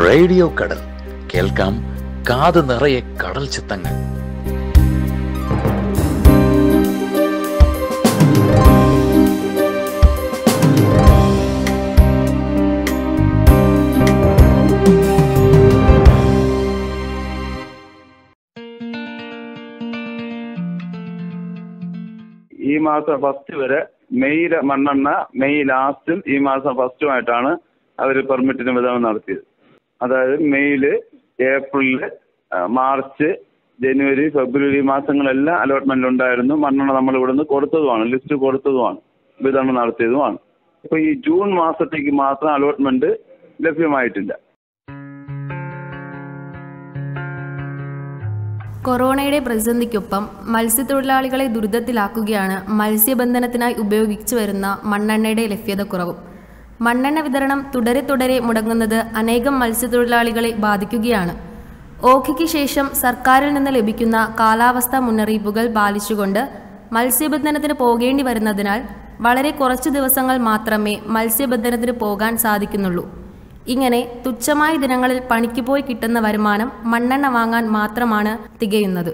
radio കടൽ കേൾക്കാം കാത് നിറയെ കടൽ ചിത്തങ്ങൾ ഈ മാസം ഫസ്റ്റ് വരെ മെയ്യിലെ മണ്ണെണ്ണ മെയ് ലാസ്റ്റും ഈ മാസം ഫസ്റ്റുമായിട്ടാണ് അവർ പെർമിറ്റിന് വിതരണം നടത്തിയത് അതായത് മെയ്യില് ഏപ്രില് ആ, മാർച്ച് ജനുവരി ഫെബ്രുവരി മാസങ്ങളെല്ലാം അലോട്ട്മെന്റ് ഉണ്ടായിരുന്നു മണ്ണെണ്ണ നമ്മൾ ഇവിടുന്ന് കൊടുത്തതുമാണ് ലിസ്റ്റ് കൊടുത്തതുമാണ് വിതരണം നടത്തിയതുമാണ് ഇപ്പൊ ഈ ജൂൺ മാസത്തേക്ക് മാത്രം അലോട്ട്മെന്റ് ലഭ്യമായിട്ടില്ല കൊറോണയുടെ പ്രതിസന്ധിക്കൊപ്പം മത്സ്യത്തൊഴിലാളികളെ ദുരിതത്തിലാക്കുകയാണ് മത്സ്യബന്ധനത്തിനായി ഉപയോഗിച്ചു വരുന്ന മണ്ണെണ്ണയുടെ ലഭ്യതക്കുറവും മണ്ണെണ്ണ വിതരണം തുടരെ തുടരെ മുടങ്ങുന്നത് അനേകം മത്സ്യത്തൊഴിലാളികളെ ബാധിക്കുകയാണ് ഓഖിക്ക് ശേഷം സർക്കാരിൽ നിന്ന് ലഭിക്കുന്ന കാലാവസ്ഥാ മുന്നറിയിപ്പുകൾ പാലിച്ചുകൊണ്ട് മത്സ്യബന്ധനത്തിന് പോകേണ്ടി വരുന്നതിനാൽ വളരെ കുറച്ചു ദിവസങ്ങൾ മാത്രമേ മത്സ്യബന്ധനത്തിന് പോകാൻ സാധിക്കുന്നുള്ളൂ ഇങ്ങനെ തുച്ഛമായ ദിനങ്ങളിൽ പണിക്ക് പോയി കിട്ടുന്ന വരുമാനം മണ്ണെണ്ണ വാങ്ങാൻ മാത്രമാണ് തികയുന്നത്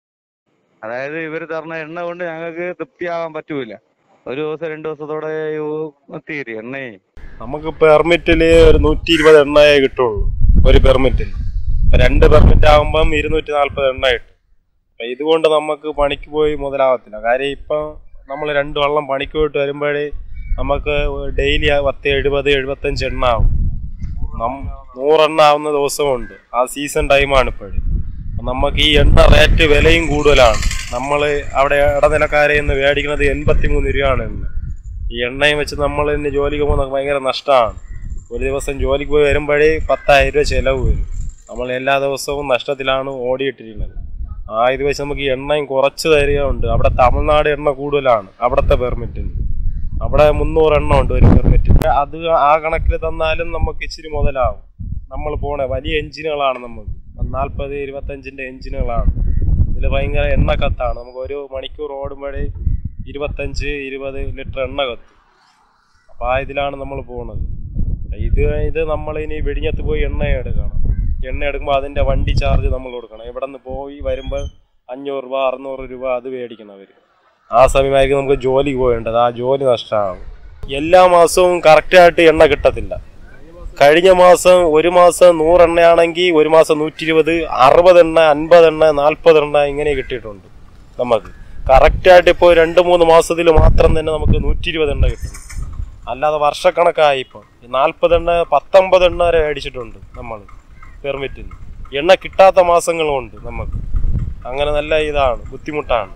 അതായത് ഇവര് തരുന്ന എണ്ണ കൊണ്ട് ഞങ്ങൾക്ക് തൃപ്തിയാവാൻ പറ്റൂല ഒരു ദിവസം രണ്ടു ദിവസത്തോടെ തീരും എണ്ണയെ നമുക്ക് പെർമിറ്റില് ഒരു നൂറ്റി ഇരുപത് എണ്ണയേ കിട്ടുള്ളൂ ഒരു പെർമിറ്റിൽ രണ്ട് പെർമിറ്റ് ആകുമ്പം ഇരുന്നൂറ്റി നാല്പത് എണ്ണ കിട്ടും അപ്പൊ ഇതുകൊണ്ട് നമുക്ക് പണിക്ക് പോയി മുതലാവത്തില്ല കാര്യം ഇപ്പം നമ്മൾ രണ്ട് വള്ളം പണിക്ക് പോയിട്ട് വരുമ്പോഴേ നമുക്ക് ഡെയിലി പത്ത് എഴുപത് എഴുപത്തഞ്ച് എണ്ണ ആവും നം നൂറെണ്ണ ആവുന്ന ദിവസമുണ്ട് ആ സീസൺ ടൈമാണ് ഇപ്പോഴും നമുക്ക് ഈ എണ്ണ റേറ്റ് വിലയും കൂടുതലാണ് നമ്മൾ അവിടെ ഇടനിലക്കാരെ നിന്ന് മേടിക്കുന്നത് എൺപത്തി മൂന്ന് രൂപയാണ് എണ്ണ ഈ എണ്ണയും വെച്ച് നമ്മൾ ഇന്ന് ജോലിക്ക് പോകുന്നത് ഭയങ്കര നഷ്ടമാണ് ഒരു ദിവസം ജോലിക്ക് പോയി വരുമ്പോഴേ പത്തായിരം രൂപ ചിലവ് വരും നമ്മൾ എല്ലാ ദിവസവും നഷ്ടത്തിലാണ് ഓടിയിട്ടിരിക്കുന്നത് ആ ഇത് വെച്ച് നമുക്ക് ഈ എണ്ണയും കുറച്ച് തരികയുണ്ട് അവിടെ തമിഴ്നാട് എണ്ണ കൂടുതലാണ് അവിടുത്തെ പെർമിറ്റിന് അവിടെ മുന്നൂറ് എണ്ണം ഉണ്ട് ഒരു പെർമിറ്റ് അത് ആ കണക്കിൽ തന്നാലും നമുക്ക് ഇച്ചിരി മുതലാവും നമ്മൾ പോണേ വലിയ എഞ്ചിനുകളാണ് നമുക്ക് നാൽപ്പത് ഇരുപത്തഞ്ചിന്റെ എഞ്ചിനുകളാണ് ഇതിൽ ഭയങ്കര എണ്ണ കത്താണ് നമുക്ക് ഒരു മണിക്കൂർ ഓടുമ്പോഴേ ഇരുപത്തഞ്ച് ഇരുപത് ലിറ്റർ എണ്ണ കത്തും അപ്പോൾ ആ ഇതിലാണ് നമ്മൾ പോകുന്നത് ഇത് ഇത് നമ്മൾ ഇനി വെടിഞ്ഞത്ത് പോയി എണ്ണ എടുക്കണം എണ്ണ എടുക്കുമ്പോൾ അതിൻ്റെ വണ്ടി ചാർജ് നമ്മൾ കൊടുക്കണം ഇവിടെ നിന്ന് പോയി വരുമ്പോൾ അഞ്ഞൂറ് രൂപ അറുന്നൂറ് രൂപ അത് മേടിക്കണം അവർ ആ സമയമായിരിക്കും നമുക്ക് ജോലിക്ക് പോകേണ്ടത് ആ ജോലി നഷ്ടമാകും എല്ലാ മാസവും കറക്റ്റായിട്ട് എണ്ണ കിട്ടത്തില്ല കഴിഞ്ഞ മാസം ഒരു മാസം നൂറെണ്ണയാണെങ്കിൽ ഒരു മാസം നൂറ്റി ഇരുപത് അറുപത് എണ്ണ അൻപത് എണ്ണ നാൽപ്പത് എണ്ണ ഇങ്ങനെ കിട്ടിയിട്ടുണ്ട് നമുക്ക് കറക്റ്റായിട്ട് ഇപ്പോൾ രണ്ട് മൂന്ന് മാസത്തിൽ മാത്രം തന്നെ നമുക്ക് നൂറ്റി ഇരുപത് എണ്ണ കിട്ടും അല്ലാതെ വർഷക്കണക്കായി ഇപ്പോൾ നാൽപ്പത് എണ്ണ പത്തൊമ്പത് എണ്ണ വരെ അടിച്ചിട്ടുണ്ട് നമ്മൾ പെർമിറ്റിന് എണ്ണ കിട്ടാത്ത മാസങ്ങളുമുണ്ട് നമുക്ക് അങ്ങനെ നല്ല ഇതാണ് ബുദ്ധിമുട്ടാണ്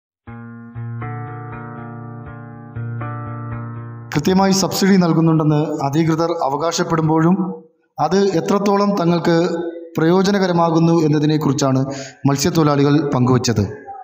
കൃത്യമായി സബ്സിഡി നൽകുന്നുണ്ടെന്ന് അധികൃതർ അവകാശപ്പെടുമ്പോഴും അത് എത്രത്തോളം തങ്ങൾക്ക് പ്രയോജനകരമാകുന്നു എന്നതിനെക്കുറിച്ചാണ് മത്സ്യത്തൊഴിലാളികൾ പങ്കുവച്ചത്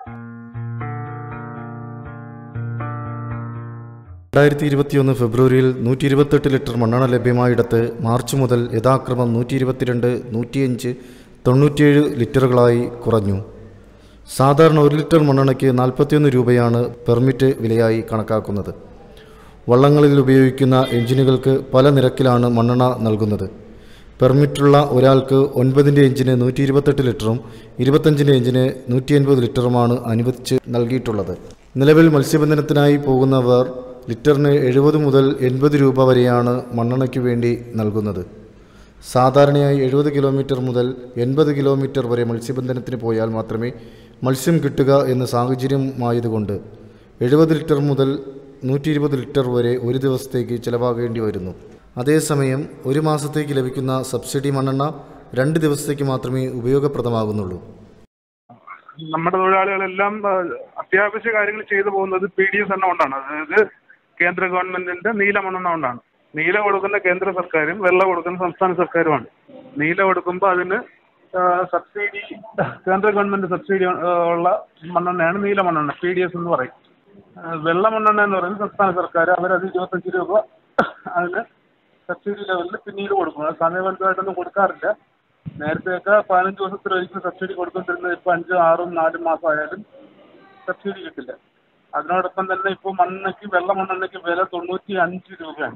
രണ്ടായിരത്തി ഇരുപത്തിയൊന്ന് ഫെബ്രുവരിയിൽ നൂറ്റി ഇരുപത്തെട്ട് ലിറ്റർ മണ്ണെണ്ണ ലഭ്യമായിടത്ത് മാർച്ച് മുതൽ യഥാക്രമം നൂറ്റി ഇരുപത്തിരണ്ട് നൂറ്റിയഞ്ച് തൊണ്ണൂറ്റിയേഴ് ലിറ്ററുകളായി കുറഞ്ഞു സാധാരണ ഒരു ലിറ്റർ മണ്ണെണ്ണയ്ക്ക് നാൽപ്പത്തിയൊന്ന് രൂപയാണ് പെർമിറ്റ് വിലയായി കണക്കാക്കുന്നത് വള്ളങ്ങളിൽ ഉപയോഗിക്കുന്ന എഞ്ചിനുകൾക്ക് പല നിരക്കിലാണ് മണ്ണെണ്ണ നൽകുന്നത് പെർമിറ്റുള്ള ഒരാൾക്ക് ഒൻപതിൻ്റെ എഞ്ചിന് നൂറ്റി ഇരുപത്തെട്ട് ലിറ്ററും ഇരുപത്തഞ്ചിൻ്റെ എഞ്ചിന് നൂറ്റി അൻപത് ലിറ്ററുമാണ് അനുവദിച്ച് നൽകിയിട്ടുള്ളത് നിലവിൽ മത്സ്യബന്ധനത്തിനായി പോകുന്നവർ ലിറ്ററിന് എഴുപത് മുതൽ എൺപത് രൂപ വരെയാണ് മണ്ണെണ്ണയ്ക്ക് വേണ്ടി നൽകുന്നത് സാധാരണയായി എഴുപത് കിലോമീറ്റർ മുതൽ എൺപത് കിലോമീറ്റർ വരെ മത്സ്യബന്ധനത്തിന് പോയാൽ മാത്രമേ മത്സ്യം കിട്ടുക എന്ന സാഹചര്യമായതുകൊണ്ട് എഴുപത് ലിറ്റർ മുതൽ നൂറ്റി ഇരുപത് ലിറ്റർ വരെ ഒരു ദിവസത്തേക്ക് ചിലവാകേണ്ടി വരുന്നു അതേസമയം ഒരു മാസത്തേക്ക് ലഭിക്കുന്ന സബ്സിഡി മണ്ണെണ്ണ രണ്ട് ദിവസത്തേക്ക് മാത്രമേ ഉപയോഗപ്രദമാകുന്നുള്ളൂ നമ്മുടെ തൊഴിലാളികളെല്ലാം ആ, അത്യാവശ്യ കാര്യങ്ങൾ ചെയ്തു പോകുന്നത് പി ഡി എസ് എണ്ണ കൊണ്ടാണ് അതായത് കേന്ദ്ര ഗവൺമെന്റിന്റെ നീല മണ്ണെണ്ണ കൊണ്ടാണ് നീല കൊടുക്കുന്ന കേന്ദ്ര സർക്കാരും വെള്ള കൊടുക്കുന്ന സംസ്ഥാന സർക്കാരുമാണ് നീല കൊടുക്കുമ്പോൾ അതിന് ആ, സബ്സിഡി കേന്ദ്ര ഗവൺമെന്റ് സബ്സിഡി ആ, ഉള്ള മണ്ണെണ്ണയാണ് നീല മണ്ണെണ്ണ പി ഡി എസ് എന്ന് പറയും ആ, വെള്ള മണ്ണെണ്ണ എന്ന് പറയുന്നത് സംസ്ഥാന സർക്കാർ അവരത് ഇരുപത്തഞ്ച് രൂപ അതിന് സബ്സിഡി ലെവലിൽ പിന്നീട് കൊടുക്കും അത് സമയബന്ധമായിട്ടൊന്നും കൊടുക്കാറില്ല നേരത്തെയൊക്കെ പതിനഞ്ച് ദിവസത്തിലൊരിക്കൽ സബ്സിഡി കൊടുത്തുകൊണ്ടിരുന്നത് ഇപ്പൊ അഞ്ചും ആറും നാലും മാസം ആയാലും സബ്സിഡി കിട്ടില്ല അതിനോടൊപ്പം തന്നെ ഇപ്പോൾ മണ്ണെണ്ണയ്ക്ക് വെള്ള മണ്ണെണ്ണയ്ക്ക് വില തൊണ്ണൂറ്റി അഞ്ച് രൂപയാണ്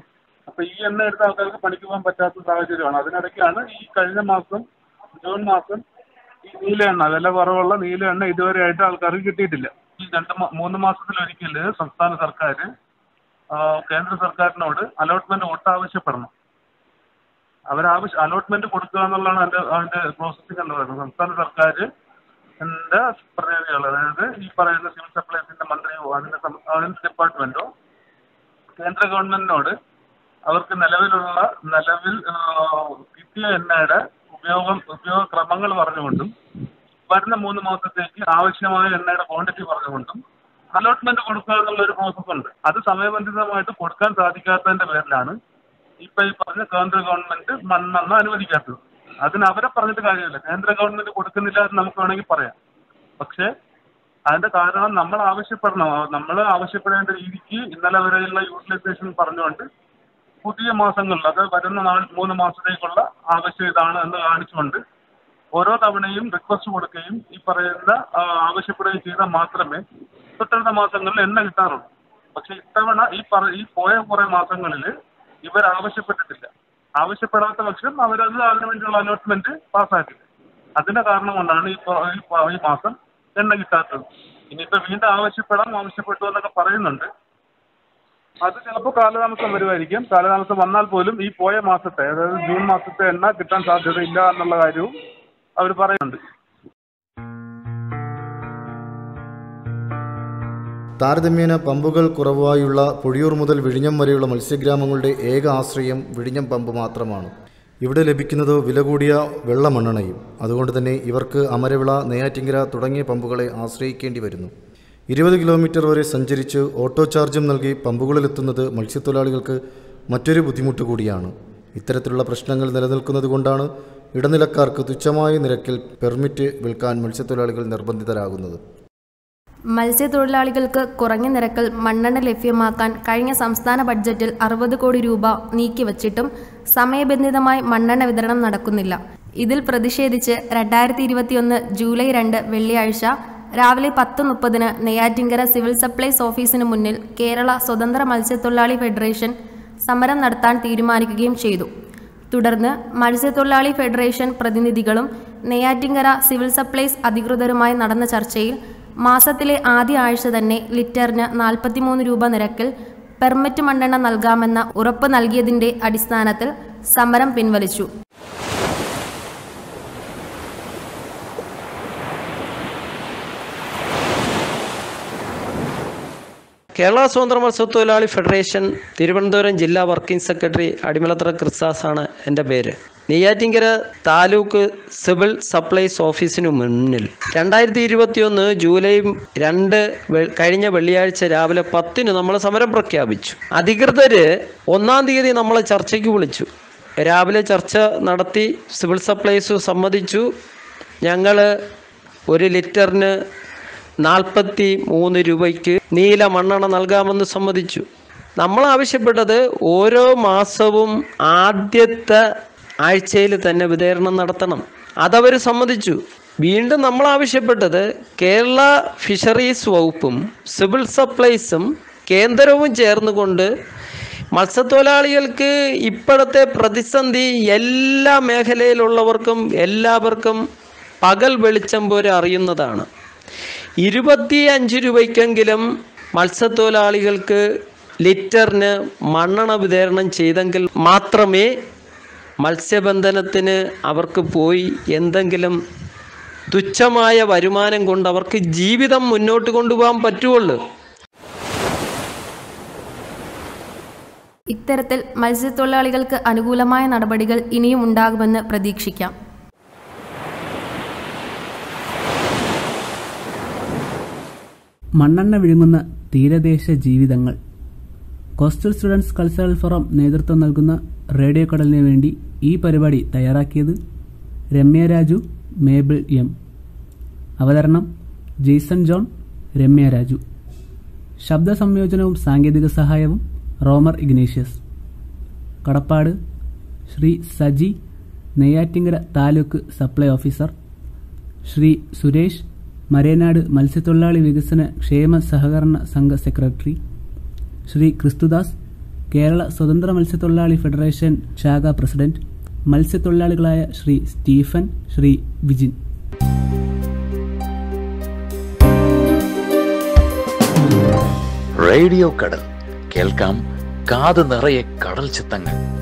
അപ്പൊ ഈ എണ്ണ എടുത്ത ആൾക്കാർക്ക് പണിക്ക് പോകാൻ പറ്റാത്ത സാഹചര്യമാണ് അതിനിടയ്ക്കാണ് ഈ കഴിഞ്ഞ മാസം ജൂൺ മാസം ഈ നീല എണ്ണ വില കുറവുള്ള നീല എണ്ണ ഇതുവരെ ആയിട്ട് ആൾക്കാർക്ക് കിട്ടിയിട്ടില്ല ഈ രണ്ട് മാ- മൂന്ന് മാസത്തിലൊരിക്കൽ സംസ്ഥാന സർക്കാർ കേന്ദ്ര സർക്കാരിനോട് അലോട്ട്മെന്റ് ഒട്ട് ആവശ്യപ്പെടണം അവരാവശ്യം അലോട്ട്മെന്റ് കൊടുക്കുക എന്നുള്ളതാണ് അതിന്റെ അതിന്റെ പ്രോസസ്സിംഗ് എന്ന് പറയുന്നത് സംസ്ഥാന സർക്കാർ എന്റെ പ്രതിനിധികൾ അതായത് ഈ പറയുന്ന സിവിൽ സപ്ലൈസിന്റെ മന്ത്രിയോ അതിന്റെ സം- അതിന്റെ ഡിപ്പാർട്ട്മെന്റോ കേന്ദ്ര ഗവൺമെന്റിനോട് അവർക്ക് നിലവിലുള്ള നിലവിൽ ആ, കിട്ടിയ എണ്ണയുടെ ഉപയോഗം ഉപയോഗ ക്രമങ്ങൾ പറഞ്ഞുകൊണ്ടും വരുന്ന മൂന്ന് മാസത്തേക്ക് ആവശ്യമായ എണ്ണയുടെ ക്വാണ്ടിറ്റി പറഞ്ഞുകൊണ്ടും അലോട്ട്മെന്റ് കൊടുക്കുക എന്നുള്ള ഒരു പ്രോസസ് ഉണ്ട് അത് സമയബന്ധിതമായിട്ട് കൊടുക്കാൻ സാധിക്കാത്തതിന്റെ പേരിലാണ് ഇപ്പൊ ഈ പറഞ്ഞ കേന്ദ്ര ഗവൺമെന്റ് മണ്ണെണ്ണ അനുവദിക്കാത്തത് അതിന് അവരെ പറഞ്ഞിട്ട് കാര്യമില്ല കേന്ദ്ര ഗവൺമെന്റ് കൊടുക്കുന്നില്ല എന്ന് നമുക്ക് വേണമെങ്കിൽ പറയാം പക്ഷേ അതിന്റെ കാരണം നമ്മൾ ആവശ്യപ്പെടണം നമ്മൾ ആവശ്യപ്പെടേണ്ട രീതിക്ക് ഇന്നലെ വരെയുള്ള യൂട്ടിലൈസേഷൻ പറഞ്ഞുകൊണ്ട് പുതിയ മാസങ്ങളിൽ അത് വരുന്ന നാല് മൂന്ന് മാസത്തേക്കുള്ള ആവശ്യം ഇതാണ് എന്ന് കാണിച്ചുകൊണ്ട് ഓരോ തവണയും റിക്വസ്റ്റ് കൊടുക്കുകയും ഈ പറയുന്ന ആ, ആവശ്യപ്പെടുകയും ചെയ്താൽ മാത്രമേ തൊട്ടടുത്ത മാസങ്ങളിൽ എണ്ണ കിട്ടാറുള്ളൂ പക്ഷെ ഇത്തവണ ഈ പറ ഈ പോയ കുറെ മാസങ്ങളിൽ ഇവർ ആവശ്യപ്പെട്ടിട്ടില്ല ആവശ്യപ്പെടാത്ത പക്ഷം അവരത് അതിനു വേണ്ടിയുള്ള അലോട്ട്മെന്റ് പാസ്സാക്കില്ല അതിന്റെ കാരണം കൊണ്ടാണ് ഈ പ- ഈ പ- ഈ മാസം എണ്ണ കിട്ടാത്തത് ഇനിയിപ്പോ വീണ്ടും ആവശ്യപ്പെടാം ആവശ്യപ്പെട്ടു എന്നൊക്കെ പറയുന്നുണ്ട് അത് ചിലപ്പോൾ കാലതാമസം വരുമായിരിക്കും കാലതാമസം വന്നാൽ പോലും ഈ പോയ മാസത്തെ അതായത് ജൂൺ മാസത്തെ എണ്ണ കിട്ടാൻ സാധ്യതയില്ല എന്നുള്ള കാര്യവും അവർ പറയുന്നുണ്ട് താരതമ്യേന പമ്പുകൾ കുറവായുള്ള പൊഴിയൂർ മുതൽ വിഴിഞ്ഞം വരെയുള്ള മത്സ്യഗ്രാമങ്ങളുടെ ഏക ആശ്രയം വിഴിഞ്ഞം പമ്പ് മാത്രമാണ് ഇവിടെ ലഭിക്കുന്നത് വില കൂടിയ വെള്ളമണ്ണെണ്ണയും അതുകൊണ്ട് തന്നെ ഇവർക്ക് അമരവിള നെയ്യാറ്റിങ്കര തുടങ്ങിയ പമ്പുകളെ ആശ്രയിക്കേണ്ടി വരുന്നു ഇരുപത് കിലോമീറ്റർ വരെ സഞ്ചരിച്ച് ഓട്ടോ ചാർജും നൽകി പമ്പുകളിലെത്തുന്നത് മത്സ്യത്തൊഴിലാളികൾക്ക് മറ്റൊരു ബുദ്ധിമുട്ട് കൂടിയാണ് ഇത്തരത്തിലുള്ള പ്രശ്നങ്ങൾ നിലനിൽക്കുന്നത് കൊണ്ടാണ് ഇടനിലക്കാർക്ക് തുച്ഛമായ നിരക്കിൽ പെർമിറ്റ് വിൽക്കാൻ മത്സ്യത്തൊഴിലാളികൾ നിർബന്ധിതരാകുന്നത് മത്സ്യത്തൊഴിലാളികൾക്ക് കുറഞ്ഞ നിരക്കിൽ മണ്ണെണ്ണ ലഭ്യമാക്കാൻ കഴിഞ്ഞ സംസ്ഥാന ബഡ്ജറ്റിൽ അറുപത് കോടി രൂപ നീക്കിവച്ചിട്ടും സമയബന്ധിതമായി മണ്ണെണ്ണ വിതരണം നടക്കുന്നില്ല ഇതിൽ പ്രതിഷേധിച്ച് രണ്ടായിരത്തി ഇരുപത്തിയൊന്ന് ജൂലൈ രണ്ട് വെള്ളിയാഴ്ച രാവിലെ പത്ത് മുപ്പതിന് നെയ്യാറ്റിങ്കര സിവിൽ സപ്ലൈസ് ഓഫീസിന് മുന്നിൽ കേരള സ്വതന്ത്ര മത്സ്യത്തൊഴിലാളി ഫെഡറേഷൻ സമരം നടത്താൻ തീരുമാനിക്കുകയും ചെയ്തു തുടർന്ന് മത്സ്യത്തൊഴിലാളി ഫെഡറേഷൻ പ്രതിനിധികളും നെയ്യാറ്റിങ്കര സിവിൽ സപ്ലൈസ് അധികൃതരുമായി നടന്ന ചർച്ചയിൽ മാസത്തിലെ ആദ്യ ആഴ്ച തന്നെ ലിറ്ററിന് നാൽപ്പത്തിമൂന്ന് രൂപ നിരക്കിൽ പെർമിറ്റ് മണ്ണെണ്ണ നൽകാമെന്ന ഉറപ്പ് നൽകിയതിന്റെ അടിസ്ഥാനത്തിൽ സമരം പിൻവലിച്ചു കേരള സ്വതന്ത്ര മത്സ്യത്തൊഴിലാളി ഫെഡറേഷൻ തിരുവനന്തപുരം ജില്ലാ വർക്കിംഗ് സെക്രട്ടറി അടിമലത്ര ക്രിസ്താസ് ആണ് എൻ്റെ പേര് നെയ്യാറ്റിങ്കര താലൂക്ക് സിവിൽ സപ്ലൈസ് ഓഫീസിനു മുന്നിൽ രണ്ടായിരത്തി ഇരുപത്തിയൊന്ന് ജൂലൈ രണ്ട് വെ- കഴിഞ്ഞ വെള്ളിയാഴ്ച രാവിലെ പത്തിന് നമ്മൾ സമരം പ്രഖ്യാപിച്ചു അധികൃതര് ഒന്നാം തീയതി നമ്മളെ ചർച്ചയ്ക്ക് വിളിച്ചു രാവിലെ ചർച്ച നടത്തി സിവിൽ സപ്ലൈസ് സമ്മതിച്ചു ഞങ്ങൾ ഒരു ലിറ്ററിന് നാൽപ്പത്തി മൂന്ന് രൂപയ്ക്ക് നീല മണ്ണെണ്ണ നൽകാമെന്ന് സമ്മതിച്ചു നമ്മൾ ആവശ്യപ്പെട്ടത് ഓരോ മാസവും ആദ്യത്തെ ആഴ്ചയിൽ തന്നെ വിതരണം നടത്തണം അതവർ സമ്മതിച്ചു വീണ്ടും നമ്മൾ ആവശ്യപ്പെട്ടത് കേരള ഫിഷറീസ് വകുപ്പും സിവിൽ സപ്ലൈസും കേന്ദ്രവും ചേർന്നുകൊണ്ട് മത്സ്യത്തൊഴിലാളികൾക്ക് ഇപ്പോഴത്തെ പ്രതിസന്ധി എല്ലാ മേഖലയിലുള്ളവർക്കും എല്ലാവർക്കും പകൽ വെളിച്ചം പോലെ അറിയുന്നതാണ് ഇരുപത്തി അഞ്ച് രൂപയ്ക്കെങ്കിലും മത്സ്യത്തൊഴിലാളികൾക്ക് ലിറ്ററിന് മണ്ണെണ്ണ വിതരണം ചെയ്തെങ്കിൽ മാത്രമേ മത്സ്യബന്ധനത്തിന് അവർക്ക് പോയി എന്തെങ്കിലും തുച്ഛമായ വരുമാനം കൊണ്ട് അവർക്ക് ജീവിതം മുന്നോട്ട് കൊണ്ടുപോകാൻ പറ്റുള്ളൂ ഇത്തരത്തിൽ മത്സ്യത്തൊഴിലാളികൾക്ക് അനുകൂലമായ നടപടികൾ ഇനിയും ഉണ്ടാകുമെന്ന് പ്രതീക്ഷിക്കാം മണ്ണെണ്ണ വിഴുങ്ങുന്ന തീരദേശ ജീവിതങ്ങൾ കോസ്റ്റൽ സ്റ്റുഡൻസ് കൾച്ചറൽ ഫോറം നേതൃത്വം നൽകുന്ന റേഡിയോ കടലിന് വേണ്ടി ഈ പരിപാടി തയ്യാറാക്കിയത് രമ്യ രാജു മേബിൾ എം അവതരണം ജെയ്സൺ ജോൺ രമ്യ രാജു ശബ്ദ സംയോജനവും സാങ്കേതിക സഹായവും റോമർ ഇഗ്നേഷ്യസ് കടപ്പാട് ശ്രീ സജി നെയ്യാറ്റിങ്കര താലൂക്ക് സപ്ലൈ ഓഫീസർ ശ്രീ സുരേഷ് മരേനാട് മത്സ്യത്തൊഴിലാളി വികസന ക്ഷേമ സഹകരണ സംഘ സെക്രട്ടറി ശ്രീ ക്രിസ്തുദാസ് കേരള സ്വതന്ത്ര മത്സ്യത്തൊഴിലാളി ഫെഡറേഷൻ ശാഖ പ്രസിഡന്റ് മത്സ്യത്തൊഴിലാളികളായ ശ്രീ സ്റ്റീഫൻ ശ്രീ വിജിൻ റേഡിയോ കടൽ കേൾക്കാം കാത് നിറയെ കടൽ ചിത്തങ്ങൾ